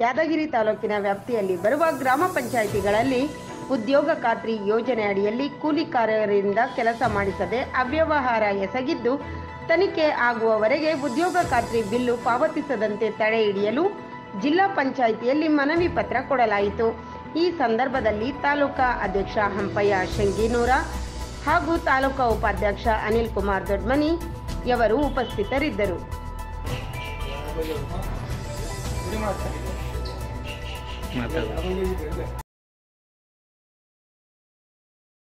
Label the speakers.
Speaker 1: ಯಾದಗಿರಿ ತಾಲೂಕಿನ ವ್ಯಾಪ್ತಿಯಲ್ಲಿ ಬರುವ ಗ್ರಾಮ ಪಂಚಾಯಿತಿಗಳಲ್ಲಿ ಉದ್ಯೋಗ ಖಾತ್ರಿ ಯೋಜನೆ ಅಡಿಯಲ್ಲಿ ಕೂಲಿಕಾರರಿಂದ ಕೆಲಸ ಮಾಡಿಸದೆ ಅವ್ಯವಹಾರ ಎಸಗಿದ್ದು ತನಿಖೆ ಆಗುವವರೆಗೆ ಉದ್ಯೋಗ ಖಾತ್ರಿ ಬಿಲ್ಲು ಪಾವತಿಸದಂತೆ ತಡೆ ಹಿಡಿಯಲು ಜಿಲ್ಲಾ ಪಂಚಾಯಿತಿಯಲ್ಲಿ ಮನವಿ ಪತ್ರ ಕೊಡಲಾಯಿತು ಈ ಸಂದರ್ಭದಲ್ಲಿ ತಾಲೂಕಾ ಅಧ್ಯಕ್ಷ ಹಂಪಯ್ಯ ಶಂಗಿನೂರ ಹಾಗೂ ತಾಲೂಕಾ ಉಪಾಧ್ಯಕ್ಷ ಅನಿಲ್ ಕುಮಾರ್ ದೊಡ್ಮನಿ ಯವರು ಉಪಸ್ಥಿತರಿದ್ದರು
Speaker 2: ಮಾತಾಡ